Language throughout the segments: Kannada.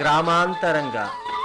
ಗ್ರಾಮಾಂತರಂಗ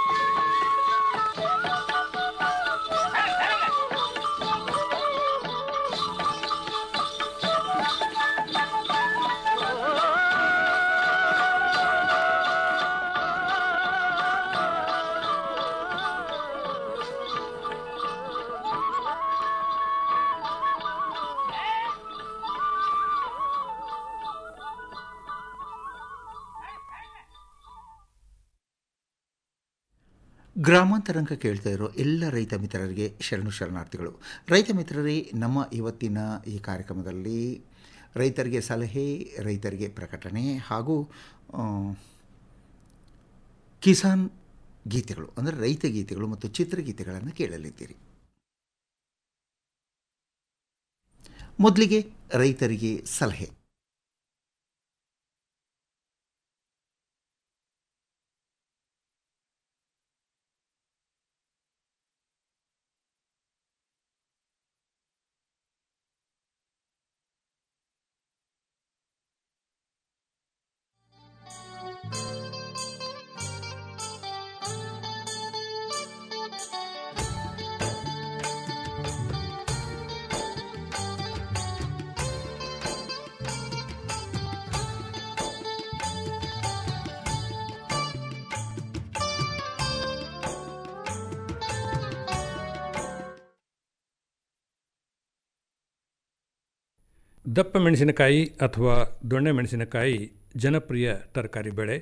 ಗ್ರಾಮಾಂತರಂಗ ಕೇಳ್ತಾ ಇರೋ ಎಲ್ಲ ರೈತ ಮಿತ್ರರಿಗೆ ಶರಣು ಶರಣಾರ್ಥಿಗಳು ರೈತ ಮಿತ್ರರೇ ನಮ್ಮ ಇವತ್ತಿನ ಈ ಕಾರ್ಯಕ್ರಮದಲ್ಲಿ ರೈತರಿಗೆ ಸಲಹೆ ರೈತರಿಗೆ ಪ್ರಕಟಣೆ ಹಾಗೂ ಆ, ಕಿಸಾನ್ ಗೀತೆಗಳು ಅಂದರೆ ರೈತ ಗೀತೆಗಳು ಮತ್ತು ಚಿತ್ರಗೀತೆಗಳನ್ನು ಕೇಳಲಿದ್ದೀರಿ ಮೊದಲಿಗೆ ರೈತರಿಗೆ ಸಲಹೆ ದಪ್ಪ ಮೆಣಸಿನಕಾಯಿ ಅಥವಾ ದೊಣ್ಣೆ ಮೆಣಸಿನಕಾಯಿ ಜನಪ್ರಿಯ ತರಕಾರಿ ಬೆಳೆ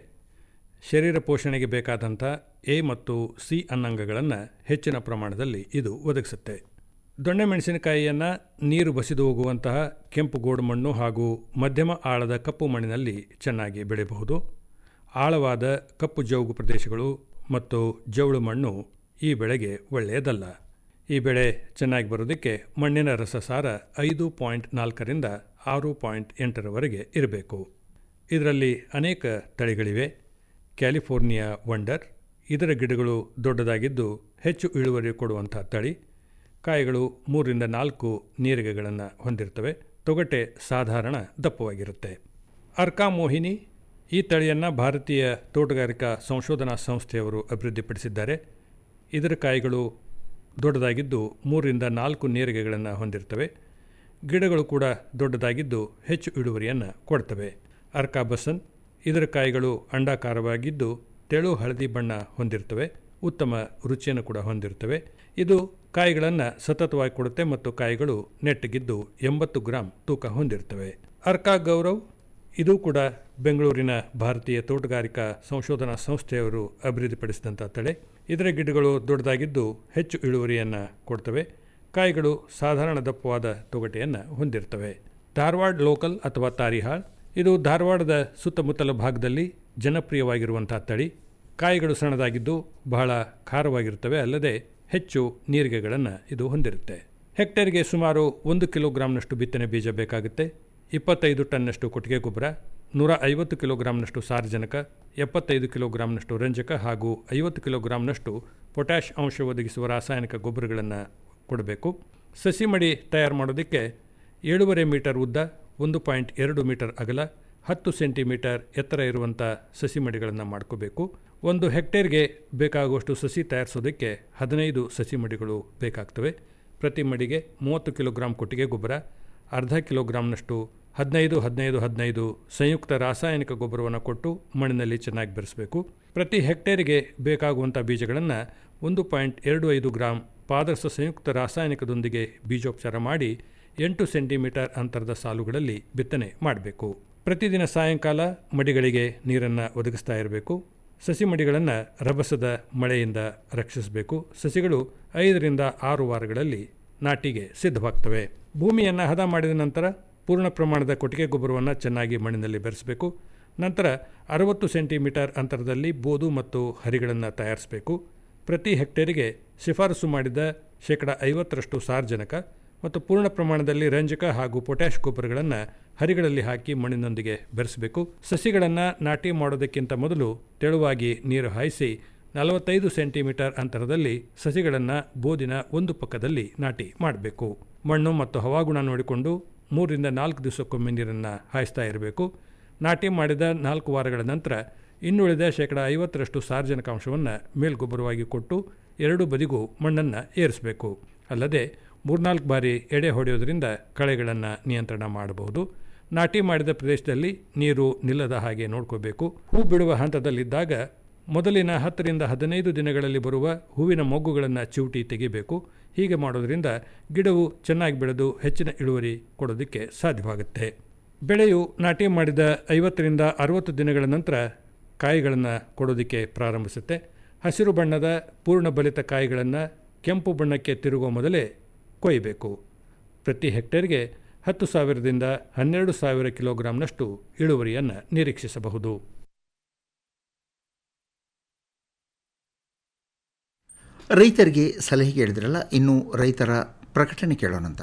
ಶರೀರ ಪೋಷಣೆಗೆ ಬೇಕಾದಂಥ ಎ ಮತ್ತು ಸಿ ಅನ್ನಂಗಗಳನ್ನು ಹೆಚ್ಚಿನ ಪ್ರಮಾಣದಲ್ಲಿ ಇದು ಒದಗಿಸುತ್ತೆ ದೊಣ್ಣೆ ಮೆಣಸಿನಕಾಯಿಯನ್ನು ನೀರು ಬಸಿದು ಹೋಗುವಂತಹ ಕೆಂಪು ಗೋಡು ಮಣ್ಣು ಹಾಗೂ ಮಧ್ಯಮ ಆಳದ ಕಪ್ಪು ಮಣ್ಣಿನಲ್ಲಿ ಚೆನ್ನಾಗಿ ಬೆಳೆಯಬಹುದು ಆಳವಾದ ಕಪ್ಪು ಜೌಗು ಪ್ರದೇಶಗಳು ಮತ್ತು ಜವಳು ಮಣ್ಣು ಈ ಬೆಳೆಗೆ ಒಳ್ಳೆಯದಲ್ಲ ಈ ಬೆಳೆ ಚೆನ್ನಾಗಿ ಬರೋದಕ್ಕೆ ಮಣ್ಣಿನ ರಸಸಾರ ಐದು ಪಾಯಿಂಟ್ ನಾಲ್ಕರಿಂದ ಆರು ಪಾಯಿಂಟ್ ಎಂಟರವರೆಗೆ ಇರಬೇಕು ಇದರಲ್ಲಿ ಅನೇಕ ತಳಿಗಳಿವೆ ಕ್ಯಾಲಿಫೋರ್ನಿಯಾ ವಂಡರ್ ಇದರ ಗಿಡಗಳು ದೊಡ್ಡದಾಗಿದ್ದು ಹೆಚ್ಚು ಇಳುವರಿ ಕೊಡುವಂಥ ತಳಿ ಕಾಯಿಗಳು ಮೂರರಿಂದ ನಾಲ್ಕು ನೀರಿಗೆಗಳನ್ನು ಹೊಂದಿರ್ತವೆ ತೊಗಟೆ ಸಾಧಾರಣ ದಪ್ಪವಾಗಿರುತ್ತೆ ಅರ್ಕಾ ಮೋಹಿನಿ ಈ ತಳಿಯನ್ನು ಭಾರತೀಯ ತೋಟಗಾರಿಕಾ ಸಂಶೋಧನಾ ಸಂಸ್ಥೆಯವರು ಅಭಿವೃದ್ಧಿಪಡಿಸಿದ್ದಾರೆ ಇದರ ಕಾಯಿಗಳು ದೊಡ್ಡದಾಗಿದ್ದು ಮೂರರಿಂದ ನಾಲ್ಕು ನೇರಿಗೆಗಳನ್ನು ಹೊಂದಿರ್ತವೆ ಗಿಡಗಳು ಕೂಡ ದೊಡ್ಡದಾಗಿದ್ದು ಹೆಚ್ಚು ಇಳುವರಿಯನ್ನು ಕೊಡ್ತವೆ ಅರ್ಕಾಬಸನ್ ಇದರ ಕಾಯಿಗಳು ಅಂಡಾಕಾರವಾಗಿದ್ದು ತೆಳು ಹಳದಿ ಬಣ್ಣ ಹೊಂದಿರ್ತವೆ ಉತ್ತಮ ರುಚಿಯನ್ನು ಕೂಡ ಹೊಂದಿರ್ತವೆ ಇದು ಕಾಯಿಗಳನ್ನು ಸತತವಾಗಿ ಕೊಡುತ್ತೆ ಮತ್ತು ಕಾಯಿಗಳು ನೆಟ್ಟಗಿದ್ದು ಎಂಬತ್ತು ಗ್ರಾಂ ತೂಕ ಹೊಂದಿರ್ತವೆ ಅರ್ಕಾ ಗೌರವ್ ಇದು ಕೂಡ ಬೆಂಗಳೂರಿನ ಭಾರತೀಯ ತೋಟಗಾರಿಕಾ ಸಂಶೋಧನಾ ಸಂಸ್ಥೆಯವರು ಅಭಿವೃದ್ಧಿಪಡಿಸಿದಂಥ ತಳೆ ಇದರ ಗಿಡಗಳು ದೊಡ್ಡದಾಗಿದ್ದು ಹೆಚ್ಚು ಇಳುವರಿಯನ್ನು ಕೊಡ್ತವೆ ಕಾಯಿಗಳು ಸಾಧಾರಣ ದಪ್ಪವಾದ ತೊಗಟೆಯನ್ನು ಹೊಂದಿರ್ತವೆ ಧಾರವಾಡ ಲೋಕಲ್ ಅಥವಾ ತಾರಿಹಾಳ್ ಇದು ಧಾರವಾಡದ ಸುತ್ತಮುತ್ತಲ ಭಾಗದಲ್ಲಿ ಜನಪ್ರಿಯವಾಗಿರುವಂಥ ತಳಿ ಕಾಯಿಗಳು ಸಣ್ಣದಾಗಿದ್ದು ಬಹಳ ಖಾರವಾಗಿರುತ್ತವೆ ಅಲ್ಲದೆ ಹೆಚ್ಚು ನೀರಿಗೆಗಳನ್ನು ಇದು ಹೊಂದಿರುತ್ತೆ ಹೆಕ್ಟೇರ್ಗೆ ಸುಮಾರು ಒಂದು ಕಿಲೋಗ್ರಾಂನಷ್ಟು ಬಿತ್ತನೆ ಬೀಜ ಬೇಕಾಗುತ್ತೆ ಇಪ್ಪತ್ತೈದು ಟನ್ನಷ್ಟು ಕೊಟ್ಟಿಗೆ ಗೊಬ್ಬರ ನೂರ ಐವತ್ತು ಕಿಲೋಗ್ರಾಂನಷ್ಟು ಸಾರಜನಕ ಎಪ್ಪತ್ತೈದು ಕಿಲೋಗ್ರಾಂನಷ್ಟು ರಂಜಕ ಹಾಗೂ ಐವತ್ತು ಕಿಲೋಗ್ರಾಂನಷ್ಟು ಪೊಟ್ಯಾಷ್ ಅಂಶ ಒದಗಿಸುವ ರಾಸಾಯನಿಕ ಗೊಬ್ಬರಗಳನ್ನು ಕೊಡಬೇಕು ಸಸಿ ಮಡಿ ತಯಾರು ಮಾಡೋದಕ್ಕೆ ಏಳೂವರೆ ಮೀಟರ್ ಉದ್ದ ಒಂದು ಪಾಯಿಂಟ್ ಎರಡು ಮೀಟರ್ ಅಗಲ ಹತ್ತು ಸೆಂಟಿಮೀಟರ್ ಎತ್ತರ ಇರುವಂಥ ಸಸಿ ಮಡಿಗಳನ್ನು ಮಾಡ್ಕೋಬೇಕು ಒಂದು ಹೆಕ್ಟೇರ್ಗೆ ಬೇಕಾಗುವಷ್ಟು ಸಸಿ ತಯಾರಿಸೋದಕ್ಕೆ ಹದಿನೈದು ಸಸಿ ಮಡಿಗಳು ಬೇಕಾಗ್ತವೆ ಪ್ರತಿ ಮಡಿಗೆ ಮೂವತ್ತು ಕಿಲೋಗ್ರಾಂ ಕೊಟ್ಟಿಗೆ ಗೊಬ್ಬರ ಅರ್ಧ ಕಿಲೋಗ್ರಾಂನಷ್ಟು ಹದಿನೈದು ಹದಿನೈದು ಹದಿನೈದು ಸಂಯುಕ್ತ ರಾಸಾಯನಿಕ ಗೊಬ್ಬರವನ್ನು ಕೊಟ್ಟು ಮಣ್ಣಿನಲ್ಲಿ ಚೆನ್ನಾಗಿ ಬೆರೆಸಬೇಕು ಪ್ರತಿ ಹೆಕ್ಟೇರಿಗೆ ಬೇಕಾಗುವಂಥ ಬೀಜಗಳನ್ನು ಒಂದು ಪಾಯಿಂಟ್ ಎರಡು ಐದು ಗ್ರಾಂ ಪಾದರಸ ಸಂಯುಕ್ತ ರಾಸಾಯನಿಕದೊಂದಿಗೆ ಬೀಜೋಪಚಾರ ಮಾಡಿ ಎಂಟು ಸೆಂಟಿಮೀಟರ್ ಅಂತರದ ಸಾಲುಗಳಲ್ಲಿ ಬಿತ್ತನೆ ಮಾಡಬೇಕು ಪ್ರತಿದಿನ ಸಾಯಂಕಾಲ ಮಡಿಗಳಿಗೆ ನೀರನ್ನು ಒದಗಿಸ್ತಾ ಇರಬೇಕು ಸಸಿ ಮಡಿಗಳನ್ನು ರಭಸದ ಮಳೆಯಿಂದ ರಕ್ಷಿಸಬೇಕು ಸಸಿಗಳು ಐದರಿಂದ ಆರು ವಾರಗಳಲ್ಲಿ ನಾಟಿಗೆ ಸಿದ್ಧವಾಗ್ತವೆ ಭೂಮಿಯನ್ನು ಹದ ಮಾಡಿದ ನಂತರ ಪೂರ್ಣ ಪ್ರಮಾಣದ ಕೊಟ್ಟಿಗೆ ಗೊಬ್ಬರವನ್ನು ಚೆನ್ನಾಗಿ ಮಣ್ಣಿನಲ್ಲಿ ಬೆರೆಸಬೇಕು ನಂತರ ಅರವತ್ತು ಸೆಂಟಿಮೀಟರ್ ಅಂತರದಲ್ಲಿ ಬೋದು ಮತ್ತು ಹರಿಗಳನ್ನು ತಯಾರಿಸಬೇಕು ಪ್ರತಿ ಹೆಕ್ಟೇರಿಗೆ ಶಿಫಾರಸು ಮಾಡಿದ ಶೇಕಡ ಐವತ್ತರಷ್ಟು ಸಾರ್ವಜನಿಕ ಮತ್ತು ಪೂರ್ಣ ಪ್ರಮಾಣದಲ್ಲಿ ರಂಜಕ ಹಾಗೂ ಪೊಟ್ಯಾಷ್ ಗೊಬ್ಬರಗಳನ್ನು ಹರಿಗಳಲ್ಲಿ ಹಾಕಿ ಮಣ್ಣಿನೊಂದಿಗೆ ಬೆರೆಸಬೇಕು ಸಸಿಗಳನ್ನು ನಾಟಿ ಮಾಡೋದಕ್ಕಿಂತ ಮೊದಲು ತೆಳುವಾಗಿ ನೀರು ಹಾಯಿಸಿ ನಲವತ್ತೈದು ಸೆಂಟಿಮೀಟರ್ ಅಂತರದಲ್ಲಿ ಸಸಿಗಳನ್ನು ಬೋದಿನ ಒಂದು ಪಕ್ಕದಲ್ಲಿ ನಾಟಿ ಮಾಡಬೇಕು ಮಣ್ಣು ಮತ್ತು ಹವಾಗುಣ ನೋಡಿಕೊಂಡು ಮೂರರಿಂದ ನಾಲ್ಕು ದಿವಸಕ್ಕೊಮ್ಮೆ ನೀರನ್ನು ಹಾಯಿಸ್ತಾ ಇರಬೇಕು ನಾಟಿ ಮಾಡಿದ ನಾಲ್ಕು ವಾರಗಳ ನಂತರ ಇನ್ನುಳಿದ ಶೇಕಡ ಐವತ್ತರಷ್ಟು ಸಾರ್ವಜನಿಕಾಂಶವನ್ನು ಮೇಲ್ಗೊಬ್ಬರವಾಗಿ ಕೊಟ್ಟು ಎರಡು ಬದಿಗೂ ಮಣ್ಣನ್ನು ಏರಿಸಬೇಕು ಅಲ್ಲದೆ ಮೂರ್ನಾಲ್ಕು ಬಾರಿ ಎಡೆ ಹೊಡೆಯೋದ್ರಿಂದ ಕಳೆಗಳನ್ನು ನಿಯಂತ್ರಣ ಮಾಡಬಹುದು ನಾಟಿ ಮಾಡಿದ ಪ್ರದೇಶದಲ್ಲಿ ನೀರು ನಿಲ್ಲದ ಹಾಗೆ ನೋಡ್ಕೋಬೇಕು ಹೂ ಬಿಡುವ ಹಂತದಲ್ಲಿದ್ದಾಗ ಮೊದಲಿನ ಹತ್ತರಿಂದ ಹದಿನೈದು ದಿನಗಳಲ್ಲಿ ಬರುವ ಹೂವಿನ ಮೊಗ್ಗುಗಳನ್ನು ಚಿವುಟಿ ತೆಗಿಬೇಕು ಹೀಗೆ ಮಾಡೋದರಿಂದ ಗಿಡವು ಚೆನ್ನಾಗಿ ಬೆಳೆದು ಹೆಚ್ಚಿನ ಇಳುವರಿ ಕೊಡೋದಕ್ಕೆ ಸಾಧ್ಯವಾಗುತ್ತೆ ಬೆಳೆಯು ನಾಟಿ ಮಾಡಿದ ಐವತ್ತರಿಂದ ಅರವತ್ತು ದಿನಗಳ ನಂತರ ಕಾಯಿಗಳನ್ನು ಕೊಡೋದಕ್ಕೆ ಪ್ರಾರಂಭಿಸುತ್ತೆ ಹಸಿರು ಬಣ್ಣದ ಪೂರ್ಣ ಬಲಿತ ಕಾಯಿಗಳನ್ನು ಕೆಂಪು ಬಣ್ಣಕ್ಕೆ ತಿರುಗುವ ಮೊದಲೇ ಕೊಯ್ಯಬೇಕು ಪ್ರತಿ ಹೆಕ್ಟೇರ್ಗೆ ಹತ್ತು ಸಾವಿರದಿಂದ ಹನ್ನೆರಡು ಸಾವಿರ ಕಿಲೋಗ್ರಾಂನಷ್ಟು ಇಳುವರಿಯನ್ನು ನಿರೀಕ್ಷಿಸಬಹುದು ರೈತರಿಗೆ ಸಲಹೆ ಕೇಳಿದ್ರಲ್ಲ ಇನ್ನು ರೈತರ ಪ್ರಕಟಣೆ ಕೇಳೋಣಂತ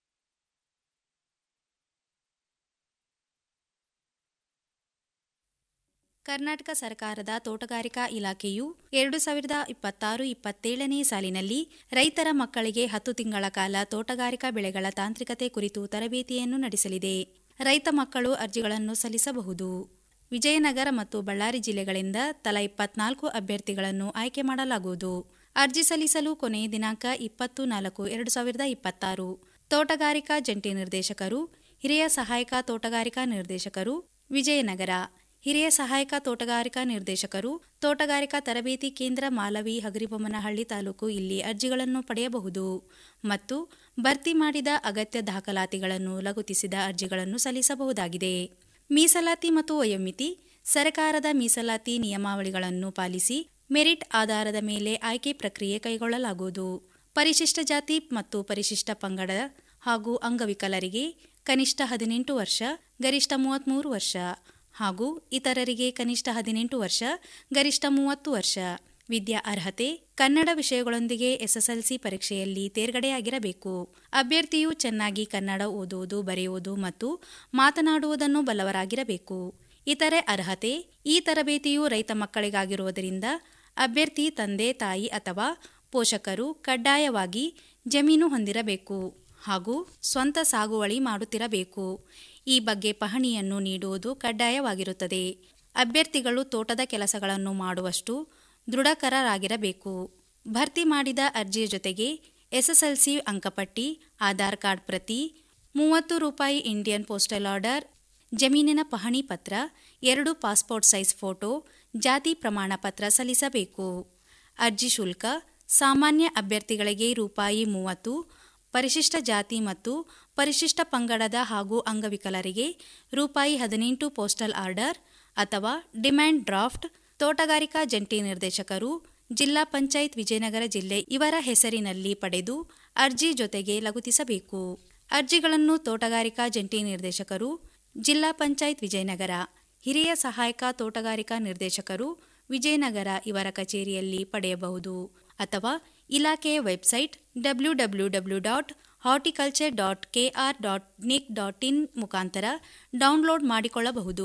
ಕರ್ನಾಟಕ ಸರ್ಕಾರದ ತೋಟಗಾರಿಕಾ ಇಲಾಖೆಯು ಎರಡು ಸಾವಿರದ ಇಪ್ಪತ್ತಾರು ಇಪ್ಪತ್ತೇಳನೇ ಸಾಲಿನಲ್ಲಿ ರೈತರ ಮಕ್ಕಳಿಗೆ ಹತ್ತು ತಿಂಗಳ ಕಾಲ ತೋಟಗಾರಿಕಾ ಬೆಳೆಗಳ ತಾಂತ್ರಿಕತೆ ಕುರಿತು ತರಬೇತಿಯನ್ನು ನಡೆಸಲಿದೆ ರೈತ ಮಕ್ಕಳು ಅರ್ಜಿಗಳನ್ನು ಸಲ್ಲಿಸಬಹುದು ವಿಜಯನಗರ ಮತ್ತು ಬಳ್ಳಾರಿ ಜಿಲ್ಲೆಗಳಿಂದ ತಲಾ ಇಪ್ಪತ್ನಾಲ್ಕು ಅಭ್ಯರ್ಥಿಗಳನ್ನು ಆಯ್ಕೆ ಮಾಡಲಾಗುವುದು ಅರ್ಜಿ ಸಲ್ಲಿಸಲು ಕೊನೆಯ ದಿನಾಂಕ ಇಪ್ಪತ್ತು ನಾಲ್ಕು ಎರಡು ಸಾವಿರದ ಇಪ್ಪತ್ತಾರು ತೋಟಗಾರಿಕಾ ಜಂಟಿ ನಿರ್ದೇಶಕರು ಹಿರಿಯ ಸಹಾಯಕ ತೋಟಗಾರಿಕಾ ನಿರ್ದೇಶಕರು ವಿಜಯನಗರ ಹಿರಿಯ ಸಹಾಯಕ ತೋಟಗಾರಿಕಾ ನಿರ್ದೇಶಕರು ತೋಟಗಾರಿಕಾ ತರಬೇತಿ ಕೇಂದ್ರ ಮಾಲವಿ ಹಗರಿಬೊಮ್ಮನಹಳ್ಳಿ ತಾಲೂಕು ಇಲ್ಲಿ ಅರ್ಜಿಗಳನ್ನು ಪಡೆಯಬಹುದು ಮತ್ತು ಭರ್ತಿ ಮಾಡಿದ ಅಗತ್ಯ ದಾಖಲಾತಿಗಳನ್ನು ಲಗುತ್ತಿಸಿದ ಅರ್ಜಿಗಳನ್ನು ಸಲ್ಲಿಸಬಹುದಾಗಿದೆ ಮೀಸಲಾತಿ ಮತ್ತು ವಯೋಮಿತಿ ಸರ್ಕಾರದ ಮೀಸಲಾತಿ ನಿಯಮಾವಳಿಗಳನ್ನು ಪಾಲಿಸಿ ಮೆರಿಟ್ ಆಧಾರದ ಮೇಲೆ ಆಯ್ಕೆ ಪ್ರಕ್ರಿಯೆ ಕೈಗೊಳ್ಳಲಾಗುವುದು ಪರಿಶಿಷ್ಟ ಜಾತಿ ಮತ್ತು ಪರಿಶಿಷ್ಟ ಪಂಗಡ ಹಾಗೂ ಅಂಗವಿಕಲರಿಗೆ ಕನಿಷ್ಠ ಹದಿನೆಂಟು ವರ್ಷ ಗರಿಷ್ಠ ಮೂವತ್ತ್ಮೂರು ವರ್ಷ ಹಾಗೂ ಇತರರಿಗೆ ಕನಿಷ್ಠ ಹದಿನೆಂಟು ವರ್ಷ ಗರಿಷ್ಠ ಮೂವತ್ತು ವರ್ಷ ವಿದ್ಯಾ ಅರ್ಹತೆ ಕನ್ನಡ ವಿಷಯಗಳೊಂದಿಗೆ ಎಸ್ಎಸ್ಎಲ್ಸಿ ಪರೀಕ್ಷೆಯಲ್ಲಿ ತೇರ್ಗಡೆಯಾಗಿರಬೇಕು ಅಭ್ಯರ್ಥಿಯು ಚೆನ್ನಾಗಿ ಕನ್ನಡ ಓದುವುದು ಬರೆಯುವುದು ಮತ್ತು ಮಾತನಾಡುವುದನ್ನು ಬಲ್ಲವರಾಗಿರಬೇಕು ಇತರೆ ಅರ್ಹತೆ ಈ ತರಬೇತಿಯು ರೈತ ಮಕ್ಕಳಿಗಾಗಿರುವುದರಿಂದ ಅಭ್ಯರ್ಥಿ ತಂದೆ ತಾಯಿ ಅಥವಾ ಪೋಷಕರು ಕಡ್ಡಾಯವಾಗಿ ಜಮೀನು ಹೊಂದಿರಬೇಕು ಹಾಗೂ ಸ್ವಂತ ಸಾಗುವಳಿ ಮಾಡುತ್ತಿರಬೇಕು ಈ ಬಗ್ಗೆ ಪಹಣಿಯನ್ನು ನೀಡುವುದು ಕಡ್ಡಾಯವಾಗಿರುತ್ತದೆ ಅಭ್ಯರ್ಥಿಗಳು ತೋಟದ ಕೆಲಸಗಳನ್ನು ಮಾಡುವಷ್ಟು ದೃಢಕರರಾಗಿರಬೇಕು ಭರ್ತಿ ಮಾಡಿದ ಅರ್ಜಿಯ ಜೊತೆಗೆ ಎಸ್ಎಸ್ಎಲ್ಸಿ ಅಂಕಪಟ್ಟಿ ಆಧಾರ್ ಕಾರ್ಡ್ ಪ್ರತಿ ಮೂವತ್ತು ರೂಪಾಯಿ ಇಂಡಿಯನ್ ಪೋಸ್ಟಲ್ ಆರ್ಡರ್ ಜಮೀನಿನ ಪಹಣಿ ಪತ್ರ ಎರಡು ಪಾಸ್ಪೋರ್ಟ್ ಸೈಜ್ ಫೋಟೋ ಜಾತಿ ಪ್ರಮಾಣ ಪತ್ರ ಸಲ್ಲಿಸಬೇಕು ಅರ್ಜಿ ಶುಲ್ಕ ಸಾಮಾನ್ಯ ಅಭ್ಯರ್ಥಿಗಳಿಗೆ ರೂಪಾಯಿ ಮೂವತ್ತು ಪರಿಶಿಷ್ಟ ಜಾತಿ ಮತ್ತು ಪರಿಶಿಷ್ಟ ಪಂಗಡದ ಹಾಗೂ ಅಂಗವಿಕಲರಿಗೆ ರೂಪಾಯಿ ಹದಿನೆಂಟು ಪೋಸ್ಟಲ್ ಆರ್ಡರ್ ಅಥವಾ ಡಿಮ್ಯಾಂಡ್ ಡ್ರಾಫ್ಟ್ ತೋಟಗಾರಿಕಾ ಜಂಟಿ ನಿರ್ದೇಶಕರು ಜಿಲ್ಲಾ ಪಂಚಾಯತ್ ವಿಜಯನಗರ ಜಿಲ್ಲೆ ಇವರ ಹೆಸರಿನಲ್ಲಿ ಪಡೆದು ಅರ್ಜಿ ಜೊತೆಗೆ ಲಗುತ್ತಿಸಬೇಕು ಅರ್ಜಿಗಳನ್ನು ತೋಟಗಾರಿಕಾ ಜಂಟಿ ನಿರ್ದೇಶಕರು ಜಿಲ್ಲಾ ಪಂಚಾಯತ್ ವಿಜಯನಗರ ಹಿರಿಯ ಸಹಾಯಕ ತೋಟಗಾರಿಕಾ ನಿರ್ದೇಶಕರು ವಿಜಯನಗರ ಇವರ ಕಚೇರಿಯಲ್ಲಿ ಪಡೆಯಬಹುದು ಅಥವಾ ಇಲಾಖೆಯ website W W W dot horticulture dot KR dot nic dot in ಮುಖಾಂತರ ಡೌನ್ಲೋಡ್ ಮಾಡಿಕೊಳ್ಳಬಹುದು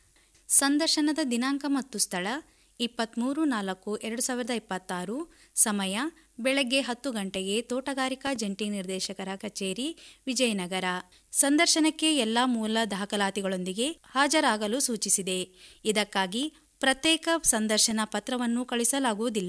ಸಂದರ್ಶನದ ದಿನಾಂಕ ಮತ್ತು ಸ್ಥಳ ಇಪ್ಪತ್ತ್ಮೂರು ನಾಲ್ಕು ಎರಡು ಸಾವಿರದ ಇಪ್ಪತ್ತಾರು ಸಮಯ ಬೆಳಗ್ಗೆ ಹತ್ತು ಗಂಟೆಗೆ ತೋಟಗಾರಿಕಾ ಜಂಟಿ ನಿರ್ದೇಶಕರ ಕಚೇರಿ ವಿಜಯನಗರ ಸಂದರ್ಶನಕ್ಕೆ ಎಲ್ಲ ಮೂಲ ದಾಖಲಾತಿಗಳೊಂದಿಗೆ ಹಾಜರಾಗಲು ಸೂಚಿಸಿದೆ ಇದಕ್ಕಾಗಿ ಪ್ರತ್ಯೇಕ ಸಂದರ್ಶನ ಪತ್ರವನ್ನು ಕಳಿಸಲಾಗುವುದಿಲ್ಲ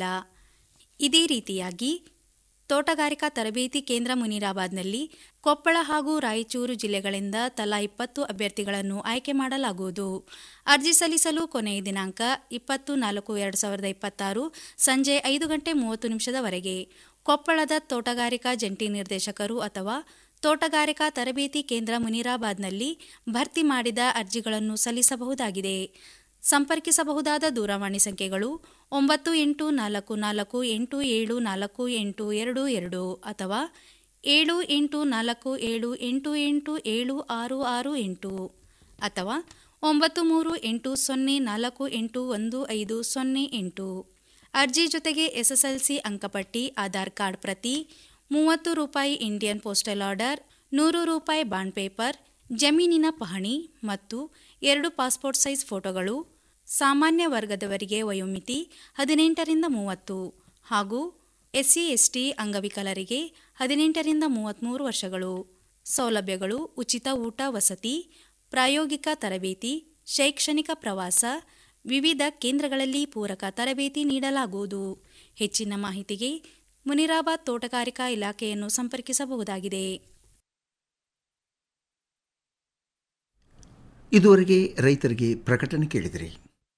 ಇದೇ ರೀತಿಯಾಗಿ ತೋಟಗಾರಿಕಾ ತರಬೇತಿ ಕೇಂದ್ರ ಮುನಿರಾಬಾದ್ನಲ್ಲಿ ಕೊಪ್ಪಳ ಹಾಗೂ ರಾಯಚೂರು ಜಿಲ್ಲೆಗಳಿಂದ ತಲಾ ಇಪ್ಪತ್ತು ಅಭ್ಯರ್ಥಿಗಳನ್ನು ಆಯ್ಕೆ ಮಾಡಲಾಗುವುದು ಅರ್ಜಿ ಸಲ್ಲಿಸಲು ಕೊನೆಯ ದಿನಾಂಕ ಇಪ್ಪತ್ತು ನಾಲ್ಕು ಎರಡು ಸಾವಿರದ ಇಪ್ಪತ್ತಾರು ಸಂಜೆ ಐದು ಗಂಟೆ ಮೂವತ್ತು ನಿಮಿಷದವರೆಗೆ ಕೊಪ್ಪಳದ ತೋಟಗಾರಿಕಾ ಜಂಟಿ ನಿರ್ದೇಶಕರು ಅಥವಾ ತೋಟಗಾರಿಕಾ ತರಬೇತಿ ಕೇಂದ್ರ ಮುನಿರಾಬಾದ್ನಲ್ಲಿ ಭರ್ತಿ ಮಾಡಿದ ಅರ್ಜಿಗಳನ್ನು ಸಲ್ಲಿಸಬಹುದಾಗಿದೆ ಸಂಪರ್ಕಿಸಬಹುದಾದ ದೂರವಾಣಿ ಸಂಖ್ಯೆಗಳು ಒಂಬತ್ತು ಎಂಟು ನಾಲ್ಕು ನಾಲ್ಕು ಎಂಟು ಏಳು ನಾಲ್ಕು ಎಂಟು ಎರಡು ಎರಡು ಅಥವಾ ಏಳು ಎಂಟು ನಾಲ್ಕು ಏಳು ಎಂಟು ಎಂಟು ಏಳು ಆರು ಆರು ಎಂಟು ಅಥವಾ ಒಂಬತ್ತು ಮೂರು ಎಂಟು ಸೊನ್ನೆ ನಾಲ್ಕು ಎಂಟು ಒಂದು ಐದು ಸೊನ್ನೆ ಎಂಟು ಅರ್ಜಿ ಜೊತೆಗೆ ಎಸ್ಎಸ್ಎಲ್ಸಿ ಅಂಕಪಟ್ಟಿ ಆಧಾರ್ ಕಾರ್ಡ್ ಪ್ರತಿ ಮೂವತ್ತು ರೂಪಾಯಿ ಇಂಡಿಯನ್ ಪೋಸ್ಟಲ್ ಆರ್ಡರ್ ನೂರು ರೂಪಾಯಿ ಬಾಂಡ್ ಪೇಪರ್ ಜಮೀನಿನ ಪಹಣಿ ಮತ್ತು ಎರಡು ಪಾಸ್ಪೋರ್ಟ್ ಸೈಜ್ ಫೋಟೋಗಳು ಸಾಮಾನ್ಯ ವರ್ಗದವರಿಗೆ ವಯೋಮಿತಿ ಹದಿನೆಂಟರಿಂದ ಮೂವತ್ತು ಹಾಗೂ ಎಸ್ಸಿ ಎಸ್ಟಿ ಅಂಗವಿಕಲರಿಗೆ ಹದಿನೆಂಟರಿಂದ ಮೂವತ್ತ್ಮೂರು ವರ್ಷಗಳು ಸೌಲಭ್ಯಗಳು ಉಚಿತ ಊಟ ವಸತಿ ಪ್ರಾಯೋಗಿಕ ತರಬೇತಿ ಶೈಕ್ಷಣಿಕ ಪ್ರವಾಸ ವಿವಿಧ ಕೇಂದ್ರಗಳಲ್ಲಿ ಪೂರಕ ತರಬೇತಿ ನೀಡಲಾಗುವುದು ಹೆಚ್ಚಿನ ಮಾಹಿತಿಗೆ ಮುನಿರಾಬಾದ್ ತೋಟಗಾರಿಕಾ ಇಲಾಖೆಯನ್ನು ಸಂಪರ್ಕಿಸಬಹುದಾಗಿದೆ ಇದುವರೆಗೆ ರೈತರಿಗೆ ಪ್ರಕಟಣೆ ಕೇಳಿದಿರಿ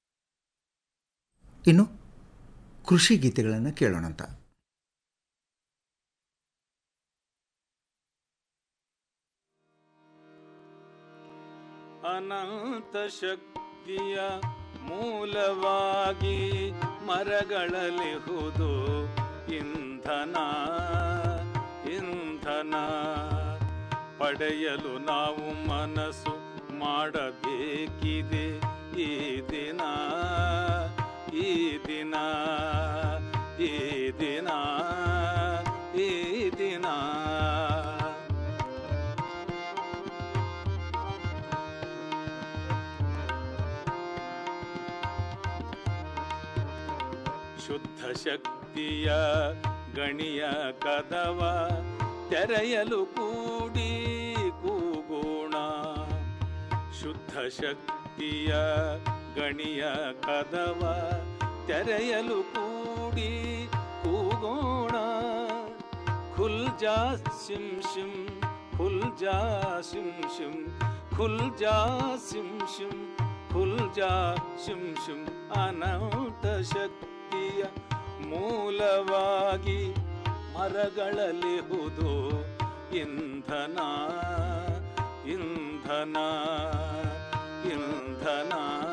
ಇನ್ನು ಕೃಷಿ ಗೀತೆಗಳನ್ನು ಕೇಳೋಣಂತ ಅನಂತ ಶಕ್ತಿಯ ಮೂಲವಾಗಿ ಮರಗಳಲಿಹುದು ಇಂಧನ ಇಂಧನ ಪಡೆಯಲು ನಾವು ಮನಸ್ಸು ಮಾಡಬೇಕಿದೆ ಈ ದಿನ ಈ ದಿನ ಈ ದಿನ ಈ ದಿನ ಶುದ್ಧ ಶಕ್ತಿಯ ಗಣಿಯ ಕದವ ತೆರೆಯಲು ಕೂಡಿ ಕೂಗೋಣ ಶುದ್ಧ ಶಕ್ತಿಯ ಗಣಿಯ ಕದವ ತೆರೆಯಲು ಕೂಡಿ ಕೂಗೋಣ ಖುಲ್ ಜಾ ಸಿಂ ಶಿಂ ಖುಲ್ ಜಾ ಸಿಂ ಶಿಂ ಖುಲ್ ಜಾ ಸಿಂ ಶಿಂ ಖುಲ್ ಜಾ ಶಿಂ ಶಿಂ ಅನಂತ ಶಕ್ತಿಯ ಮೂಲವಾಗಿ ಮರಗಳಲಿಹುದು ಇಂಧನ ಇಂಧನ ಇಂಧನ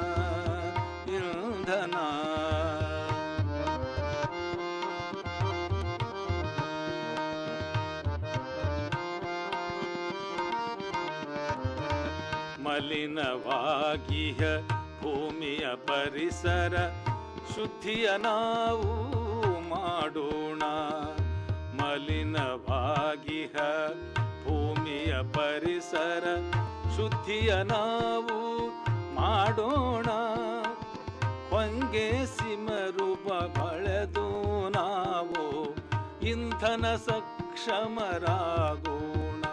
ಇಂಧನ ಮಲಿನವಾಗಿಹ ಭೂಮಿಯ ಪರಿಸರ ಶುದ್ಧಿಯ ನಾವು ಮಾಡೋಣ ಮಲಿನವಾಗಿಹ ಭೂಮಿಯ ಪರಿಸರ ಶುದ್ಧಿಯ ನಾವು ಮಾಡೋಣ ಹೊಂಗೆ ಸಿಮರೂಪ ಬಳೆದು ನಾವು ಇಂಧನ ಸಕ್ಷಮರಾಗೋಣ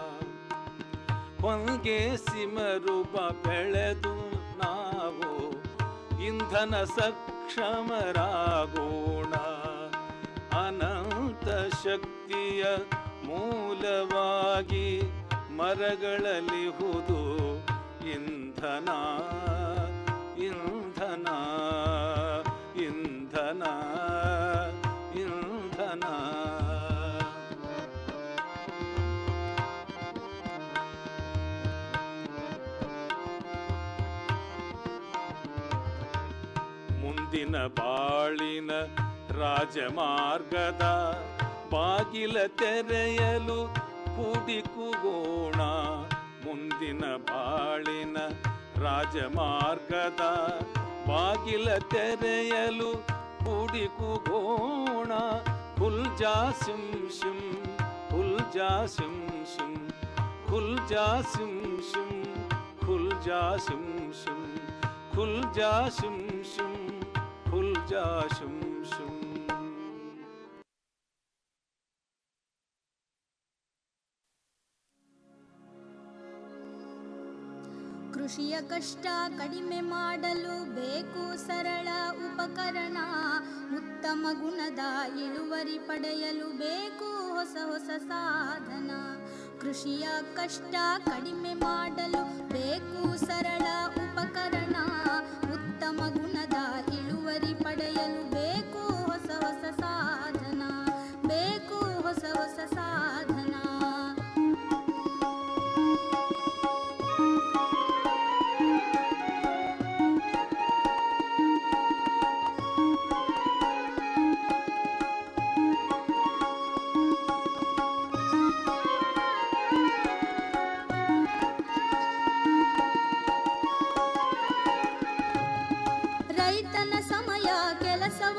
ಹೊಂಗೆ ಸಿಮರೂಪ ಬೆಳೆದು ನಾವು ಇಂಧನ ಸಕ್ಷಮರಾಗೋಣ ಅನಂತ ಶಕ್ತಿಯ ಮೂಲವಾಗಿ ಮರಗಳಲಿಹುದು ಇಂಧನ ಇಂಧನ ಇಂಧನ ಇಂಧನ ಮುಂದಿನ ಬಾಳಿನ ರಾಜಮಾರ್ಗದ ಬಾಗಿಲ ತೆರೆಯಲು ಕೂಡಿಕುಗೋಣ ಮುಂದಿನ ಬಾಳಿನ ರಾಜಮಾರ್ಗದ ಬಾಗಿಲ ತೆರೆಯಲು ಕೂಡಿಕುಗೋಣ ಖುಲ್ ಜಾ ಸಿಂ ಶಿಂ ಖುಲ್ ಜಾ ಸಿಂ ಶಿಂ ಖುಲ್ ಜಾ ಸಿಂ ಶಿಂ ಖುಲ್ ಜಾ ಸಿಂ ಶಿಂ ಖುಲ್ ಜಾ ಶಿಂ ಶಿಂ ಖುಲ್ ಜಾ ಶಿಂ ಶಿಂ ಕೃಷಿಯ ಕಷ್ಟ ಕಡಿಮೆ ಮಾಡಲು ಬೇಕು ಸರಳ ಉಪಕರಣ ಉತ್ತಮ ಗುಣದ ಇಳುವರಿ ಪಡೆಯಲು ಬೇಕು ಹೊಸ ಹೊಸ ಸಾಧನ ಕೃಷಿಯ ಕಷ್ಟ ಕಡಿಮೆ ಮಾಡಲು ಬೇಕು ಸರಳ ಉಪಕರಣ ಉತ್ತಮ ಗುಣದ ಇಳುವರಿ ಪಡೆಯಲು ಬೇಕು ಹೊಸ ಹೊಸ ಸಾಧನ ಬೇಕು ಹೊಸ ಹೊಸ ಸಾಧನ ರೈತನ ಸಮಯ ಕೆಲಸವ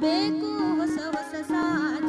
ಬೇಕು ಹೊಸ ಹೊಸ ಸಾಧನ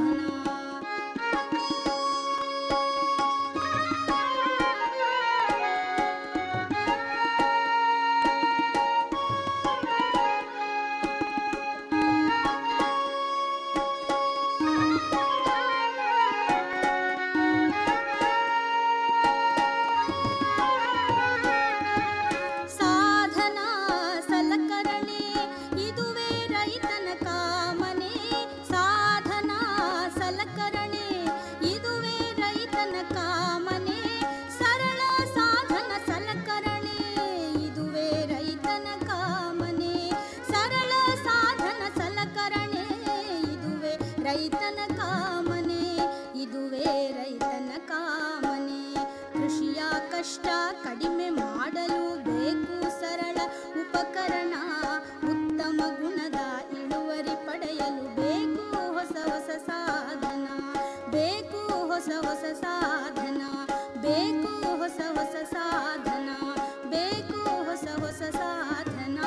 ಸಾಧನ ಸಲಕರಣೆ ಇದುವೇ ರೈತನ ಕಾಮನೆ ಸಾಧನ ಸಲಕರಣೆ ಇದುವೇ ರೈತನ ಕಾಮನೆ ಸರಳ ಸಾಧನ ಸಲಕರಣೆ ಇದುವೇ ರೈತನ ಕಾಮನೆ ಸರಳ ಸಾಧನ ಸಲಕರಣೆ ಇದುವೇ ರೈತನ ಕಾಮನೆ ಇದುವೇ ರೈತನ ಕಾಮನೆ ಕೃಷಿಯ ಕಷ್ಟ ಕಡಿಮೆ ಮಾಡಲು ಬೇಕು ಸರಳ ಉಪಕರಣ ಉತ್ತಮ ಗುಣದ ಇಳುವರಿ ಪಡೆಯಲು ಬೇಕು ಹೊಸ ಹೊಸ ಸಾಧನ ಬೇಕು ಹೊಸ ಹೊಸ ಸಾಧನ ಬೇಕು ಹೊಸ ಹೊಸ ಸಾಧನ ಬೇಕು ಹೊಸ ಹೊಸ ಸಾಧನ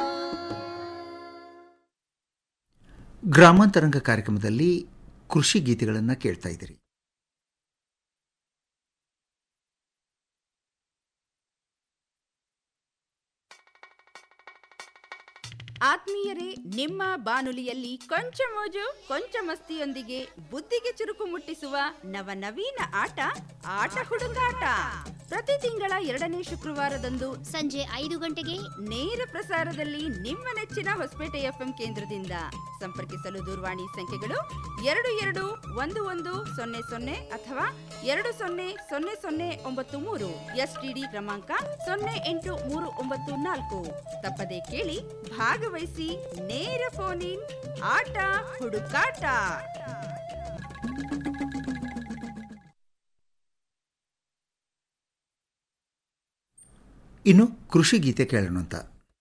ಗ್ರಾಮಾಂತರಂಗ ಕಾರ್ಯಕ್ರಮದಲ್ಲಿ ಕೃಷಿ ಗೀತೆಗಳನ್ನು ಕೇಳ್ತಾ ಇದ್ದೀರಿ ಆತ್ಮೀಯರೇ ನಿಮ್ಮ ಬಾನುಲಿಯಲ್ಲಿ ಕೊಂಚ ಮೋಜು ಕೊಂಚ ಮಸ್ತಿಯೊಂದಿಗೆ ಬುದ್ಧಿಗೆ ಚುರುಕು ಮುಟ್ಟಿಸುವ ನವನವೀನ ಆಟ ಆಟ ಹುಡುಗಾಟ ಪ್ರತಿ ತಿಂಗಳ ಎರಡನೇ ಶುಕ್ರವಾರದಂದು ಸಂಜೆ ಐದು ಗಂಟೆಗೆ ನೇರ ಪ್ರಸಾರದಲ್ಲಿ ನಿಮ್ಮ ನೆಚ್ಚಿನ ಹೊಸಪೇಟೆ ಎಫ್ಎಂ ಕೇಂದ್ರದಿಂದ ಸಂಪರ್ಕಿಸಲು ದೂರವಾಣಿ ಸಂಖ್ಯೆಗಳು ಎರಡು ಎರಡು ಒಂದು ಒಂದು ಸೊನ್ನೆ ಸೊನ್ನೆ ಅಥವಾ ಎರಡು ಸೊನ್ನೆ ಸೊನ್ನೆ ಸೊನ್ನೆ ಒಂಬತ್ತು ಮೂರು ಎಸ್ಟಿಡಿ ಕ್ರಮಾಂಕ ಸೊನ್ನೆ ಎಂಟು ಮೂರು ಒಂಬತ್ತು ನಾಲ್ಕು ತಪ್ಪದೆ ಕೇಳಿ ಭಾಗವಹಿಸಿ ನೇರ ಫೋನ್ ಇನ್ ಆಟ ಹುಡುಕಾಟ ಇನ್ನು ಕೃಷಿ ಗೀತೆ ಕೇಳೋಣ ಅಂತ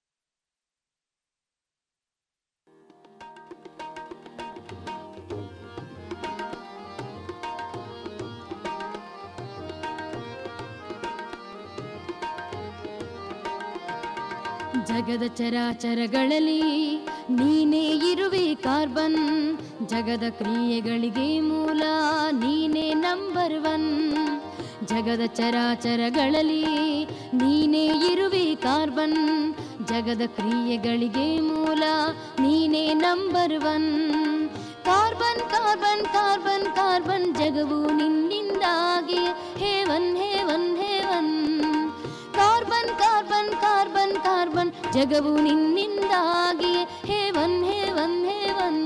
ಜಗದ ಚರಾಚರಗಳಲ್ಲಿ ನೀನೇ ಇರುವೆ ಕಾರ್ಬನ್ ಜಗದ ಕ್ರಿಯೆಗಳಿಗೆ ಮೂಲ ನೀನೇ ನಂಬರ್ ಒನ್ ಜಗದ ಚರಾಚರಗಳಲ್ಲಿ ನೀನೇ ಇರುವೆ ಕಾರ್ಬನ್ ಜಗದ ಕ್ರಿಯೆಗಳಿಗೆ ಮೂಲ ನೀನೇ number one carbon carbon carbon carbon ಜಗವು ನಿನ್ನಿಂದಾಗಿ heaven heaven heaven carbon carbon carbon carbon ಜಗವು ನಿನ್ನಿಂದಾಗಿ ಹೇವನ್ ಹೇವನ್ ಹೇವನ್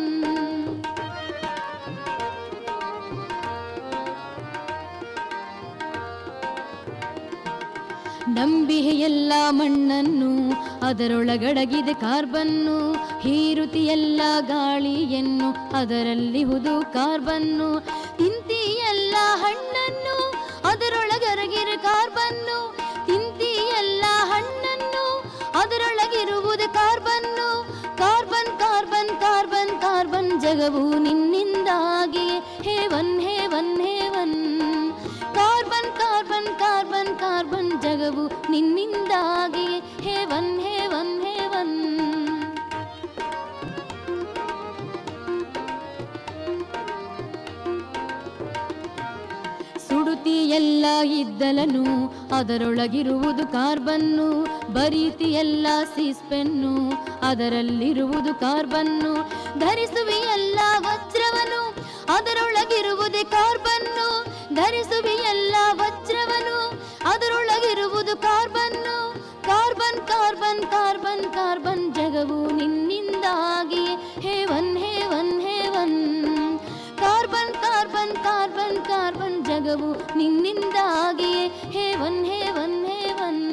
ನಂಬಿಹೆ ಎಲ್ಲ ಮಣ್ಣನ್ನು ಅದರೊಳಗಡಗಿದೆ ಕಾರ್ಬನ್ನು ಹೀರುತಿ ಎಲ್ಲ ಗಾಳಿಯನ್ನು ಅದರಲ್ಲಿಹುದು ಕಾರ್ಬನ್ನು ತಿಂತಿ ಎಲ್ಲ ಹಣ್ಣನ್ನು ಅದರೊಳಗರಗಿರ ಕಾರ್ಬನ್ನು ತಿಂತಿ ಎಲ್ಲ ಹಣ್ಣನ್ನು ಅದರೊಳಗಿರುವುದು carbon carbon carbon carbon carbon ಜಗವು ನಿನ್ನಿಂದಾಗಿ heaven heaven heaven carbon carbon carbon carbon ಜಗವು ನಿನ್ನಿಂದಾಗಿ ಹೇವನ್ ಹೇವನ್ ಹೇವನ್ ಸುಡುತಿ ಎಲ್ಲ ಇದ್ದಲನು ಅದರೊಳಗಿರುವುದು ಕಾರ್ಬನ್ನು ಬರೀತಿ ಎಲ್ಲ ಸೀಸ್ಪೆನ್ನು ಅದರಲ್ಲಿರುವುದು ಕಾರ್ಬನ್ನು ಧರಿಸುವಿ ಎಲ್ಲ ವಜ್ರವನು ಅದರೊಳಗಿರುವುದೇ ಕಾರ್ಬನ್ನು ಧರಿಸುವಿ ಎಲ್ಲ ವಜ್ರವನು ಅದರೊಳಗಿರುವುದು carbon carbon carbon carbon carbon ಜಗವು ನಿನ್ನಿಂದಾಗಿ heaven heaven heaven carbon carbon carbon carbon ಜಗವು ನಿನ್ನಿಂದಾಗಿ ಹೇವನ್ ಹೇವನ್ ಹೇವನ್